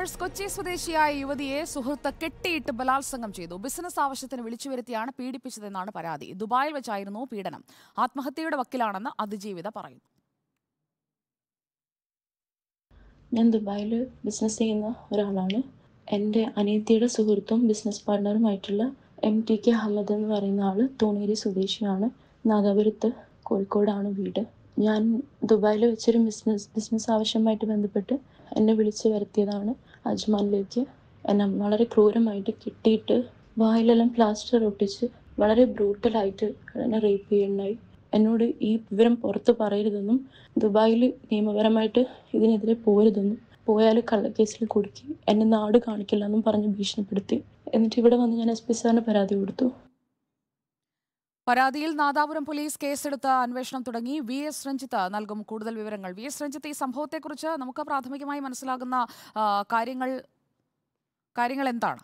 കൊച്ചി സ്വദേശിയായ യുവതിയെ സുഹൃത്ത് കെട്ടിയിട്ട് ബലാത്സംഗം ചെയ്തു ബിസിനസ് ആവശ്യത്തിന് വിളിച്ചു വരുത്തിയാണ് പീഡിപ്പിച്ചതെന്നാണ് പരാതി ദുബായിൽ വെച്ചായിരുന്നു പീഡനം ആത്മഹത്യയുടെ വക്കിലാണെന്ന് അതിജീവിത പറയുന്നു ഞാൻ ദുബായിൽ ബിസിനസ് ചെയ്യുന്ന ഒരാളാണ് എൻ്റെ അനിയത്തിയുടെ സുഹൃത്തും ബിസിനസ് പാർട്ണറുമായിട്ടുള്ള എം ടി കെ അഹമ്മദ് എന്ന് പറയുന്ന ആൾ തൂണേരി സ്വദേശിയാണ് നാദാപുരത്ത് കോഴിക്കോടാണ് വീട് ഞാൻ ദുബായിൽ വെച്ചൊരു ബിസിനസ് ബിസിനസ് ആവശ്യമായിട്ട് ബന്ധപ്പെട്ട് എന്നെ വിളിച്ചു വരുത്തിയതാണ് അജ്മാനിലേക്ക് എന്നെ വളരെ ക്രൂരമായിട്ട് കിട്ടിയിട്ട് വായിലെല്ലാം പ്ലാസ്റ്റർ ഒട്ടിച്ച് വളരെ ബ്രൂട്ടലായിട്ട് എന്നെ റേപ്പ് ചെയ്യുന്നുണ്ടായി എന്നോട് ഈ വിവരം പുറത്ത് പറയരുതെന്നും ദുബായിൽ നിയമപരമായിട്ട് ഇതിനെതിരെ പോരുതെന്നും പോയാൽ കള്ളക്കേസിൽ കുടുക്കി എന്നെ നാട് കാണിക്കില്ല എന്നും പറഞ്ഞ് ഭീഷണിപ്പെടുത്തി എന്നിട്ട് ഇവിടെ വന്ന് ഞാൻ എസ് പി സാറിന് പരാതി കൊടുത്തു പരാതിയിൽ നാദാപുരം പോലീസ് കേസെടുത്ത് അന്വേഷണം തുടങ്ങി വി എസ് രഞ്ജിത്ത് നൽകും കൂടുതൽ വിവരങ്ങൾ വി എസ് രഞ്ജിത്ത് ഈ സംഭവത്തെക്കുറിച്ച് നമുക്ക് പ്രാഥമികമായി മനസ്സിലാകുന്ന ആ, കാര്യങ്ങൾ കാര്യങ്ങൾ എന്താണ്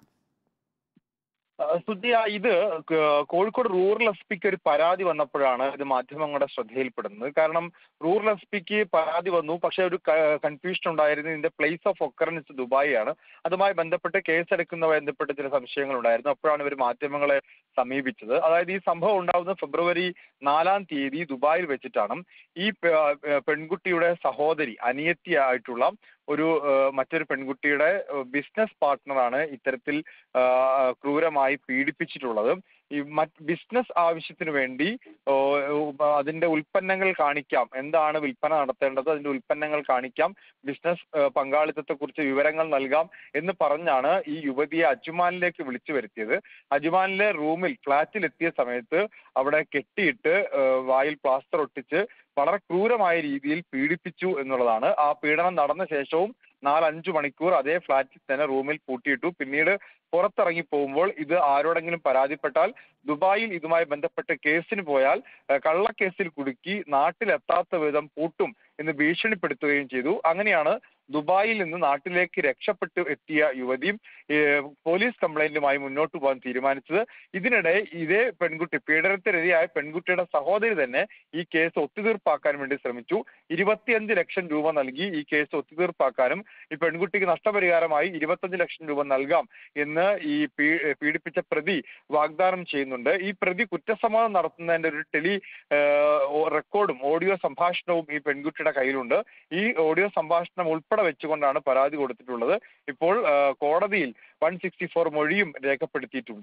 സുജി ഇത് ക- കോഴിക്കോട് റൂറൽ എസ് പിക്ക് ഒരു പരാതി വന്നപ്പോഴാണ് ഇത് മാധ്യമങ്ങളുടെ ശ്രദ്ധയിൽപ്പെടുന്നത് കാരണം റൂറൽ എസ് പിക്ക് പരാതി വന്നു പക്ഷേ ഒരു കൺഫ്യൂഷൻ ഉണ്ടായിരുന്നു ഇതിന്റെ പ്ലേസ് ഓഫ് ഒക്കറൻസ് ദുബായി ആണ് അതുമായി ബന്ധപ്പെട്ട് കേസെടുക്കുന്നതുമായി ബന്ധപ്പെട്ട് ചില സംശയങ്ങൾ ഉണ്ടായിരുന്നു അപ്പോഴാണ് ഇവർ മാധ്യമങ്ങളെ സമീപിച്ചത് അതായത് ഈ സംഭവം ഉണ്ടാകുന്നത് ഫെബ്രുവരി നാലാം തീയതി ദുബായിൽ വെച്ചിട്ടാണ് ഈ പെ- ഏഹ് പെൺകുട്ടിയുടെ സഹോദരി അനിയത്തിയായിട്ടുള്ള ഒരു ഏഹ് മറ്റൊരു പെൺകുട്ടിയുടെ ബിസിനസ് പാർട്ട്ണറാണ് ഇത്തരത്തിൽ ആഹ് ക്രൂരമായി പീഡിപ്പിച്ചിട്ടുള്ളത് ഈ മറ്റ് ബിസിനസ് ആവശ്യത്തിന് വേണ്ടി ഓ, ഉ- അതിന്റെ ഉൽപ്പന്നങ്ങൾ കാണിക്കാം എന്താണ് വിൽപ്പന നടത്തേണ്ടത് അതിന്റെ ഉൽപ്പന്നങ്ങൾ കാണിക്കാം ബിസിനസ് പങ്കാളിത്തത്തെ കുറിച്ച് വിവരങ്ങൾ നൽകാം എന്ന് പറഞ്ഞാണ് ഈ യുവതിയെ അജുമാനിലേക്ക് വിളിച്ചു വരുത്തിയത് അജുമാനിലെ റൂമിൽ ഫ്ളാറ്റിൽ എത്തിയ സമയത്ത് അവിടെ കെട്ടിയിട്ട് ഏഹ് വായിൽ പ്ലാസ്റ്റർ ഒട്ടിച്ച് വളരെ ക്രൂരമായ രീതിയിൽ പീഡിപ്പിച്ചു എന്നുള്ളതാണ് ആ പീഡനം നടന്ന ശേഷവും നാലഞ്ചു മണിക്കൂർ അതേ ഫ്ളാറ്റിൽ തന്നെ റൂമിൽ പൂട്ടിയിട്ടു പിന്നീട് പുറത്തിറങ്ങി പോകുമ്പോൾ ഇത് ആരോടെങ്കിലും പരാതിപ്പെട്ടാൽ ദുബായിൽ ഇതുമായി ബന്ധപ്പെട്ട് കേസിന് പോയാൽ ഏഹ് കള്ളക്കേസിൽ കുടുക്കി നാട്ടിലെത്താത്ത വിധം പൂട്ടും എന്ന് ഭീഷണിപ്പെടുത്തുകയും ചെയ്തു അങ്ങനെയാണ് ദുബായിൽ നിന്ന് നാട്ടിലേക്ക് രക്ഷപ്പെട്ടു എത്തിയ യുവതിയും ഏഹ് പോലീസ് കംപ്ലൈന്റുമായി മുന്നോട്ട് പോകാൻ തീരുമാനിച്ചത് ഇതിനിടെ ഇതേ പെൺകുട്ടി പീഡനത്തിനിരയായ പെൺകുട്ടിയുടെ സഹോദരി തന്നെ ഈ കേസ് ഒത്തുതീർപ്പാക്കാൻ വേണ്ടി ശ്രമിച്ചു ഇരുപത്തിയഞ്ച് ലക്ഷം രൂപ നൽകി ഈ കേസ് ഒത്തുതീർപ്പാക്കാനും ഈ പെൺകുട്ടിക്ക് നഷ്ടപരിഹാരമായി ഇരുപത്തഞ്ച് ലക്ഷം രൂപ നൽകാം എന്ന് ഈ പീ- പീഡിപ്പിച്ച പ്രതി വാഗ്ദാനം ചെയ്യുന്നുണ്ട് ഈ പ്രതി കുറ്റസമ്മതം നടത്തുന്നതിന്റെ ഒരു ടെലി ഏഹ്, ഓ- റെക്കോർഡും ഓഡിയോ സംഭാഷണവും ഈ പെൺകുട്ടിയുടെ കയ്യിലുണ്ട് ഈ ഓഡിയോ സംഭാഷണം ഉൾപ്പെടെ വെച്ചുകൊണ്ടാണ് പരാതി കൊടുത്തിട്ടുള്ളത് ഇപ്പോൾ ഏഹ്, കോടതിയിൽ വൺ സിക്സ്റ്റി ഫോർ മൊഴിയും രേഖപ്പെടുത്തിയിട്ടുണ്ട്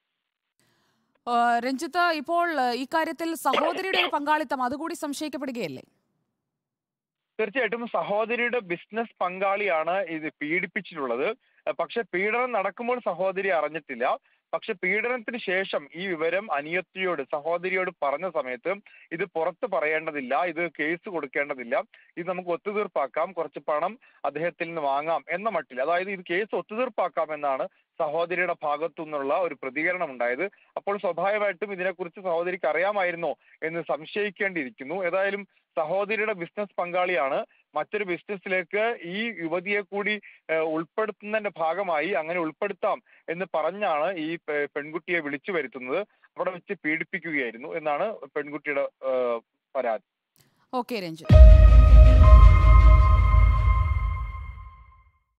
ആ, രഞ്ജിത്ത് ഇപ്പോൾ ആ, ഇക്കാര്യത്തിൽ സഹോദരിയുടെ ഒരു പങ്കാളിത്തം അതുകൂടി സംശയിക്കപ്പെടുകയല്ലേ തീർച്ചയായിട്ടും സഹോദരിയുടെ ബിസിനസ് പങ്കാളിയാണ് ഇത് പീഡിപ്പിച്ചിട്ടുള്ളത് അഹ് പക്ഷെ പീഡനം നടക്കുമ്പോൾ സഹോദരി അറിഞ്ഞിട്ടില്ല പക്ഷെ പീഡനത്തിന് ശേഷം ഈ വിവരം അനിയത്തിയോട് സഹോദരിയോട് പറഞ്ഞ സമയത്ത് ഇത് പുറത്ത് പറയേണ്ടതില്ല ഇത് കേസ് കൊടുക്കേണ്ടതില്ല ഇത് നമുക്ക് ഒത്തുതീർപ്പാക്കാം കുറച്ച് പണം അദ്ദേഹത്തിൽ നിന്ന് വാങ്ങാം എന്ന മട്ടിൽ അതായത് ഇത് കേസ് ഒത്തുതീർപ്പാക്കാം എന്നാണ് സഹോദരിയുടെ ഭാഗത്തു നിന്നുള്ള ഒരു പ്രതികരണം ഉണ്ടായത് അപ്പോൾ സ്വാഭാവികമായിട്ടും ഇതിനെക്കുറിച്ച് സഹോദരിക്ക് അറിയാമായിരുന്നോ എന്ന് സംശയിക്കേണ്ടിയിരിക്കുന്നു ഏതായാലും സഹോദരിയുടെ ബിസിനസ് പങ്കാളിയാണ് മറ്റൊരു ബിസിനസ്സിലേക്ക് ഈ യുവതിയെ കൂടി ഏഹ്, ഉൾപ്പെടുത്തുന്നതിന്റെ ഭാഗമായി അങ്ങനെ ഉൾപ്പെടുത്താം എന്ന് പറഞ്ഞാണ് ഈ പെ- പെൺകുട്ടിയെ വിളിച്ചു വരുത്തുന്നത് അവിടെ വെച്ച് പീഡിപ്പിക്കുകയായിരുന്നു എന്നാണ് പെൺകുട്ടിയുടെ ഏഹ്, പരാതി ഓക്കെ രഞ്ജിത്ത്